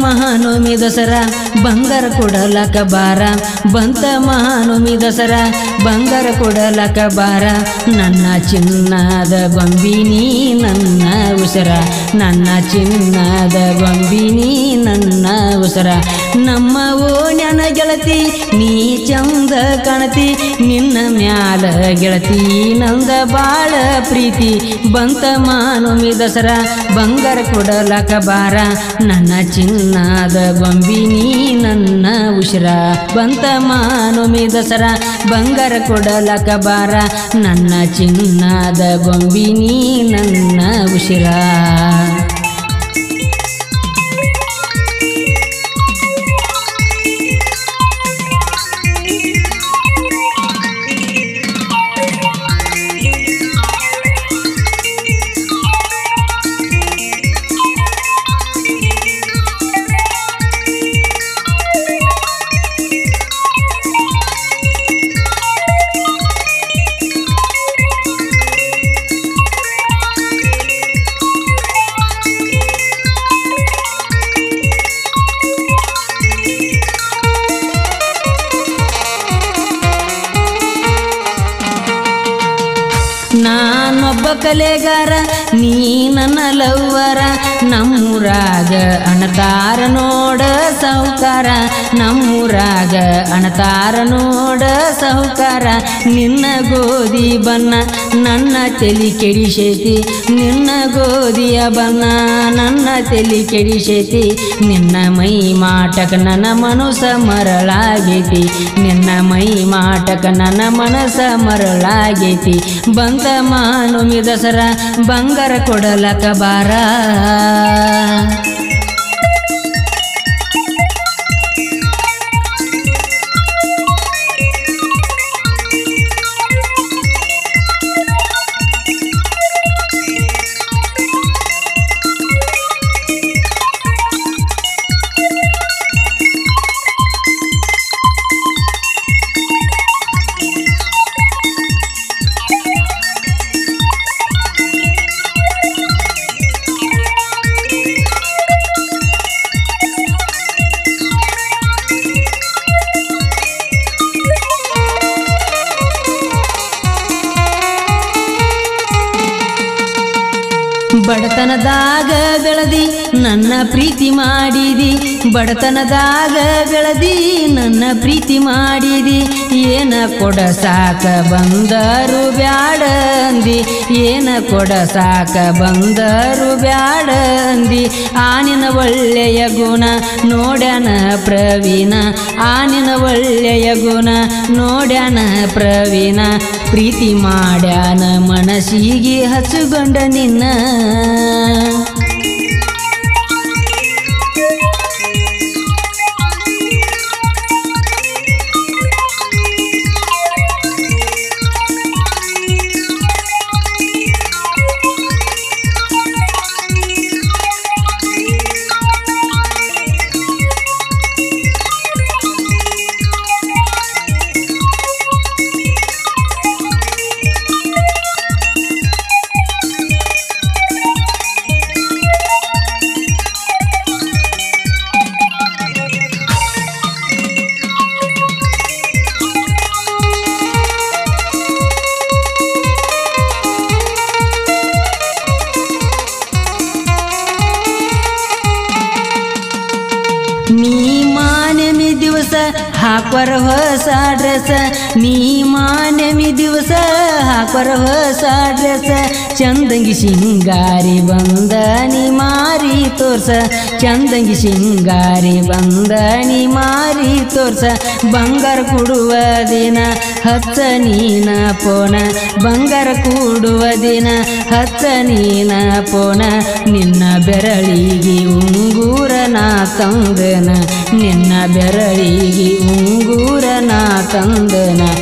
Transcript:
ಮಹಾನವಮಿ ದಸರಾ ಬಂಗಾರ ಕೊಡಲಕ ಬಾರ ಬಂತ ಮಹಾನವಮಿ ದಸರಾ ಬಂಗಾರ ಕೊಡಲಕ ಬಾರ ನನ್ನ ಚಿನ್ನದ ಗೊಂಬಿನಿ ನನ್ನ ಉಸರ ನನ್ನ ಚಿನ್ನದ ಗೊಂಬಿನಿ ನನ್ನ ಉಸರ ನಮ್ಮ ಓಣ್ಯನ ಗೆಳತಿ ನೀ ಚಂದ ಕಾಣತಿ ನಿನ್ನ ಮ್ಯಾಲ ಗೆಳತಿ ನಂದ ಬಾಳ ಪ್ರೀತಿ ಬಂತ ಮಾನುಮಿ ದಸರಾ ಬಂಗಾರ ಕೊಡಲಕ ಬಾರ ನನ್ನ ಚಿನ್ನದ ಗೊಂಬಿನಿ ನನ್ನ ಉಸಿರ ಬಂತ ಮಾನುಮಿ ದಸರಾ ಬಂಗಾರ ಕೊಡಲಕ ಬಾರ ನನ್ನ ಚಿನ್ನದ ಗೊಂಬಿನಿ ನನ್ನ ಉಸಿರ ನಾನೊಬ್ಬ ಕಲೆಗಾರ ನೀ ನನ್ನ ಲವ್ವರ ನಮ್ಮೂರಾಗ ಅಣತಾರ ನೋಡ ಸಾಹುಕಾರ ನಮ್ಮೂರಾಗ ಅಣತಾರ ನೋಡ ಸಾಹುಕಾರ ನಿನ್ನ ಗೋಧಿ ಬನ್ನ ನನ್ನ ತಲಿ ಕೆಡಿಸೈತಿ ನಿನ್ನ ಗೋಧಿಯ ಬನ್ನ ನನ್ನ ತಲಿ ಕೆಡಿಸೈತಿ ನಿನ್ನ ಮೈ ಮಾಟಕ ನನ್ನ ಮನಸ್ಸ ಮರಳಾಗೈತಿ ನಿನ್ನ ಮೈ ಮಾಟಕ ನನ್ನ ಮನಸ್ಸ ಮರಳಾಗೈತಿ ಬಂತ ಮಾನುಮಿ ದಸರಾ ಬಂಗಾರ ಕೊಡಲಕ ಬಾರ ಬಡತನದಾಗ ಬೆಳದಿ ನನ್ನ ಪ್ರೀತಿ ಮಾಡಿದಿ ಬಡತನದಾಗ ಬೆಳದಿ ನನ್ನ ಪ್ರೀತಿ ಮಾಡಿದಿ ಏನ ಕೊಡ ಸಾಕ ಬಂದರು ಬ್ಯಾಡ ಅಂದಿ ಏನ ಕೊಡ ಸಾಕ ಬಂದರು ಬ್ಯಾಡ ಅಂದಿ ಆನಿನ ಒಳ್ಳೆಯ ಗುಣ ನೋಡ್ಯಾನ ಪ್ರವೀಣ ಆನಿನ ಒಳ್ಳೆಯ ಗುಣ ನೋಡ್ಯಾನ ಪ್ರವೀಣ ಪ್ರೀತಿ ಮಾಡ್ಯಾನ ಮನಸ್ಸಿಗೆ ಹಚ್ಚುಗೊಂಡ ನಿನ್ನ ನೀ ಮಾನಮಿ ದಿವಸ ಹಾಕ್ವರ ಹೊಸ ಡ್ರೆಸ್ ನೀ ಮಾನಮಿ ದಿವಸ ಹಾಕ್ವರ ಹೊಸ ಡ್ರೆಸ್ ಚಂದಂಗಿ ಸಿಂಗಾರಿ ಬಂದ ನೀ ಮಾರಿ ತೋರ್ಸ ಚಂದಂಗಿ ಸಿಂಗಾರಿ ಬಂದ ನೀ ಮಾರಿ ತೋರ್ಸ ಬಂಗಾರ ಕೊಡುವ ದಿನ ಹಚ್ಚ ನೀನ ಪೋನ ಬಂಗಾರ ಕೂಡುವ ದಿನ ಹಚ್ಚ ನೀನ ಪೋನ ನಿನ್ನ ಬೆರಳಿಗೆ ಉಂಗೂರ ನಾ ತಂದನ ನಿನ್ನ ಬೆರಳಿಗೆ ಉಂಗೂರ ನಾ ತಂದನ